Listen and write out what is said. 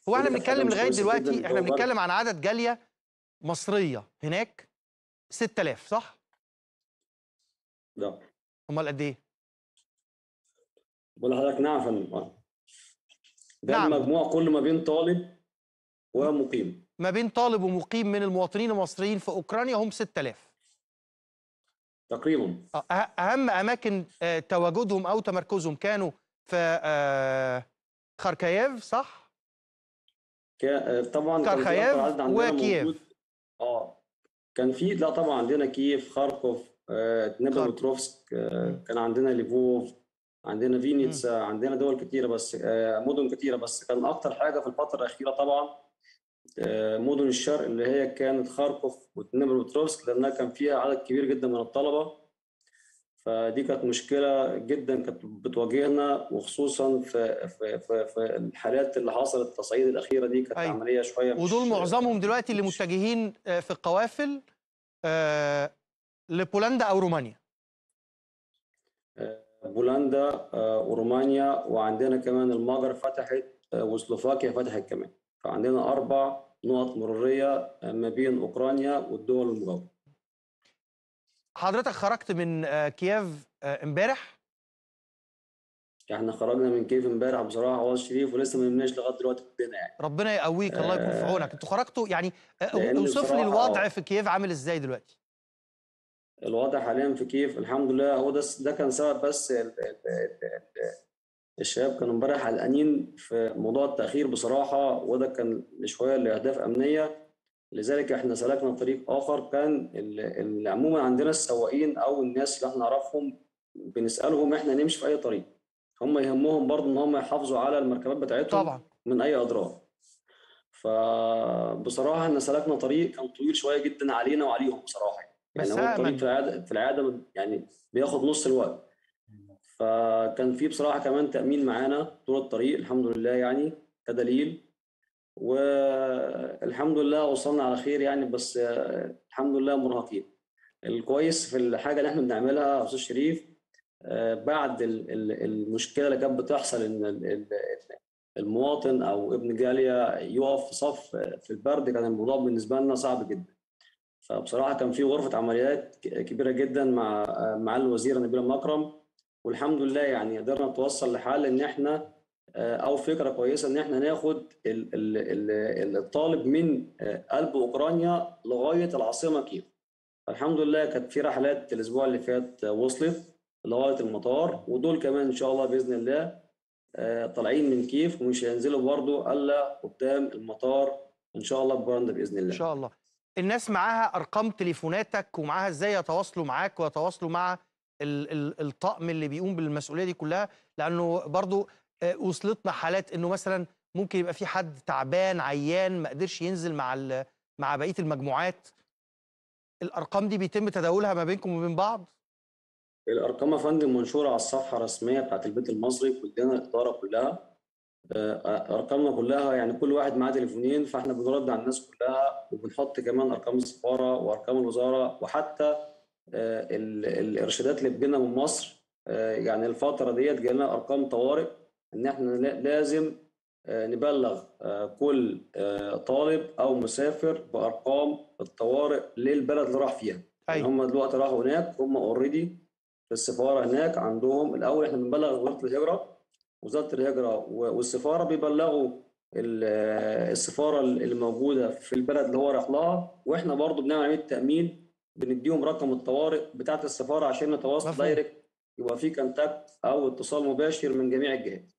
هو احنا ودي كانت حاجة بنتكلم مش لغايه كويسة جدا دلوقتي إن احنا هو برضه بنتكلم عن عدد جاليه مصريه هناك 6000 صح؟ ده امال قد ايه؟ بقول لحضرتك نعم يا فندم آه. ده نعم. المجموع كله ما بين طالب ومقيم ما بين طالب ومقيم من المواطنين المصريين في اوكرانيا هم 6000 تقريبا آه، أه- اهم اماكن آه، تواجدهم او تمركزهم كانوا في آه، خاركييف صح؟ كا- آه، طبعا كان في كارخايف اكتر عدد عندنا وكييف. موجود اه كان في لا طبعا عندنا كييف خاركوف آه، دنيبروبتروفسك آه، مم. كان عندنا ليفوف عندنا فينيتسا عندنا دول كتيره بس آه، مدن كتيره بس كان اكتر حاجه في الفتره الاخيره طبعا آه، مدن الشرق اللي هي كانت خاركوف ودنيبروبتروفسك لانها كان فيها عدد كبير جدا من الطلبه فدي كانت مشكله جدا كانت بتواجهنا وخصوصا في في في, في الحالات اللي حصلت التصعيد الاخيره دي كانت أيوة. عمليه شويه مش- ودول معظمهم دلوقتي اللي مش- متجهين آه، في القوافل آه، لبولندا او رومانيا بولندا آه، ورومانيا وعندنا كمان المجر فتحت آه، وسلوفاكيا فتحت كمان فعندنا اربع نقط مروريه آه، ما بين اوكرانيا والدول المجاوره حضرتك خرجت من آه، كييف آه، امبارح احنا خرجنا من كيف امبارح بصراحه عواز شريف ولسه ما نمناش لغايه دلوقتي كلنا يعني ربنا يقويك الله يكون في آه، عونك انتوا خرجتوا يعني آه، لأن اوصف لي بصراحة- الوضع في كييف عامل ازاي دلوقتي الوضع حاليا في كيف الحمد لله هو ده ده كان سبب بس ال- ال- ال- ال- الشباب كانوا امبارح قلقانين في موضوع التاخير بصراحه وده كان شويه لاهداف امنيه لذلك احنا سلكنا طريق اخر كان ال- ال- عموما عندنا السواقين او الناس اللي احنا نعرفهم بنسالهم احنا نمشي في اي طريق هم يهمهم برضه ان هم يحافظوا على المركبات بتاعتهم طبعا من اي اضرار فبصراحه احنا سلكنا طريق كان طويل شويه جدا علينا وعليهم بصراحه يعني بس هو الطريق آمن. في العاده في العاده يعني بياخد نص الوقت فكان في بصراحه كمان تامين معانا طول الطريق الحمد لله يعني كدليل والحمد لله وصلنا على خير يعني بس آه، الحمد لله مرهقين الكويس في الحاجه اللي احنا بنعملها يا استاذ شريف آه، بعد ال- ال- المشكله اللي كانت بتحصل ان ال- ال- المواطن او ابن جاليه يقف في صف في البرد كان الموضوع بالنسبه لنا صعب جدا فبصراحه كان في غرفه عمليات ك- كبيره جدا مع مع الوزير نبيل مكرم والحمد لله يعني قدرنا نتوصل لحل ان احنا آه، او فكره كويسه ان احنا ناخد ال- ال- ال- الطالب من آه، قلب اوكرانيا لغايه العاصمه كييف الحمد لله كانت في رحلات الاسبوع اللي فات آه، وصلت لغايه المطار ودول كمان ان شاء الله باذن الله آه، طالعين من كيف ومش هينزلوا برضو الا قدام المطار ان شاء الله ببولندا باذن ان الله شاء الله الناس معاها ارقام تليفوناتك ومعاها ازاي يتواصلوا معاك ويتواصلوا مع ال ال الطقم اللي بيقوم بالمسؤوليه دي كلها لانه برضو آه، وصلتنا حالات انه مثلا ممكن يبقى في حد تعبان عيان ما قدرش ينزل مع ال- مع بقيه المجموعات الارقام دي بيتم تداولها ما بينكم وبين بعض الارقام يا فندم منشوره على الصفحه الرسميه بتاعت البيت المصري كلنا الاداره كلها آه، ارقامنا كلها يعني كل واحد معاه تليفونين فاحنا بنرد على الناس كلها وبنحط كمان ارقام السفاره وارقام الوزاره وحتى آه، ال- الارشادات اللي بتجيلنا من مصر آه، يعني الفتره ديت جالنا ارقام طوارئ ان احنا لا- لازم آه، نبلغ آه، كل آه، طالب او مسافر بارقام الطوارئ للبلد اللي راح فيها يعني ايوه هم دلوقتي راحوا هناك هم اوريدي في السفاره هناك عندهم الاول احنا بنبلغ وزاره الهجره وزاره الهجره و- والسفاره بيبلغوا ال- السفاره اللي موجوده في البلد اللي هو راح لها واحنا برضو بنعمل عمليه تامين بنديهم رقم الطوارئ بتاعه السفاره عشان نتواصل مفهوم. دايركت يبقى في كونتاكت او اتصال مباشر من جميع الجهات